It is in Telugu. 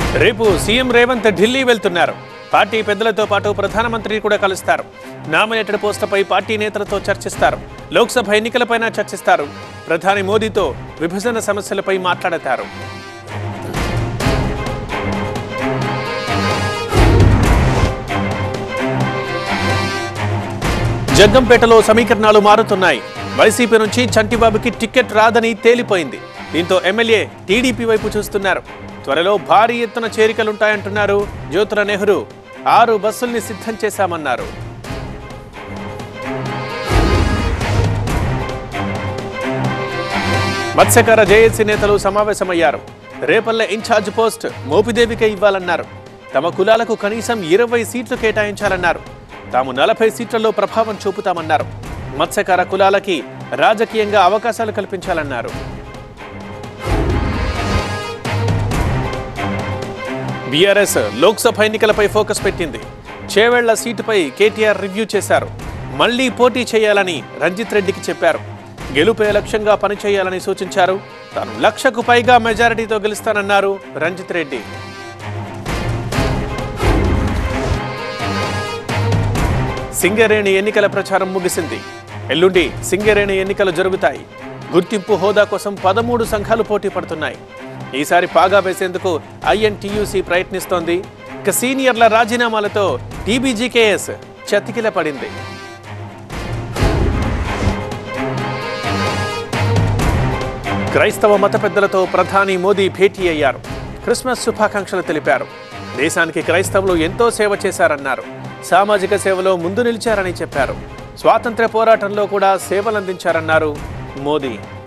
రేపు సీఎం రేవంత్ ఢిల్లీ వెళ్తున్నారు పార్టీ పెద్దలతో పాటు ప్రధానమంత్రిని కూడా కలుస్తారు నామినేటెడ్ పోస్టులపై పార్టీ నేతలతో చర్చిస్తారు లోక్సభ ఎన్నికలపైన చర్చిస్తారు ప్రధాని మోదీతో విభజన సమస్యలపై మాట్లాడతారు జగ్గంపేటలో సమీకరణాలు మారుతున్నాయి వైసీపీ నుంచి చంటిబాబుకి టికెట్ రాదని తేలిపోయింది దీంతో ఎమ్మెల్యే టీడీపీ వైపు చూస్తున్నారు త్వరలో భారీ ఎత్తున చేరికలుంటాయంటున్నారు జ్యోతుల నెహ్రూ ఆరు బస్సుల్ని సిద్ధం చేశామన్నారు మత్స్యకార జేఏసీ నేతలు సమావేశమయ్యారు రేపల్లె ఇన్ఛార్జ్ పోస్ట్ మోపిదేవికే ఇవ్వాలన్నారు తమ కులాలకు కనీసం ఇరవై సీట్లు కేటాయించాలన్నారు తాము నలభై సీట్లలో ప్రభావం చూపుతామన్నారు మత్స్యకార కులాలకి రాజకీయంగా అవకాశాలు కల్పించాలన్నారు బీఆర్ఎస్ లోక్సభ ఎన్నికలపై ఫోకస్ పెట్టింది చేవెళ్ల సీటుపై కేటీఆర్ రివ్యూ చేశారు మళ్లీ పోటీ చేయాలని రంజిత్ రెడ్డికి చెప్పారు గెలుపే లక్ష్యంగా పనిచేయాలని సూచించారు తాను లక్షకు పైగా మెజారిటీతో గెలుస్తానన్నారు రంజిత్ రెడ్డి సింగరేణి ఎన్నికల ప్రచారం ముగిసింది ఎల్లుండి సింగరేణి ఎన్నికలు జరుగుతాయి గుర్తింపు హోదా కోసం పదమూడు సంఘాలు పోటీ పడుతున్నాయి ఈసారి పాగా వేసేందుకు ఐఎన్టీయూసీ ప్రయత్నిస్తోంది ఇక సీనియర్ల రాజీనామాలతో టీబీజీకేఎస్ చతికిల పడింది క్రైస్తవ మత పెద్దలతో ప్రధాని మోదీ భేటీ అయ్యారు క్రిస్మస్ శుభాకాంక్షలు తెలిపారు దేశానికి క్రైస్తవులు ఎంతో సేవ చేశారన్నారు సామాజిక సేవలో ముందు నిలిచారని చెప్పారు స్వాతంత్ర్య పోరాటంలో కూడా సేవలందించారన్నారు మోదీ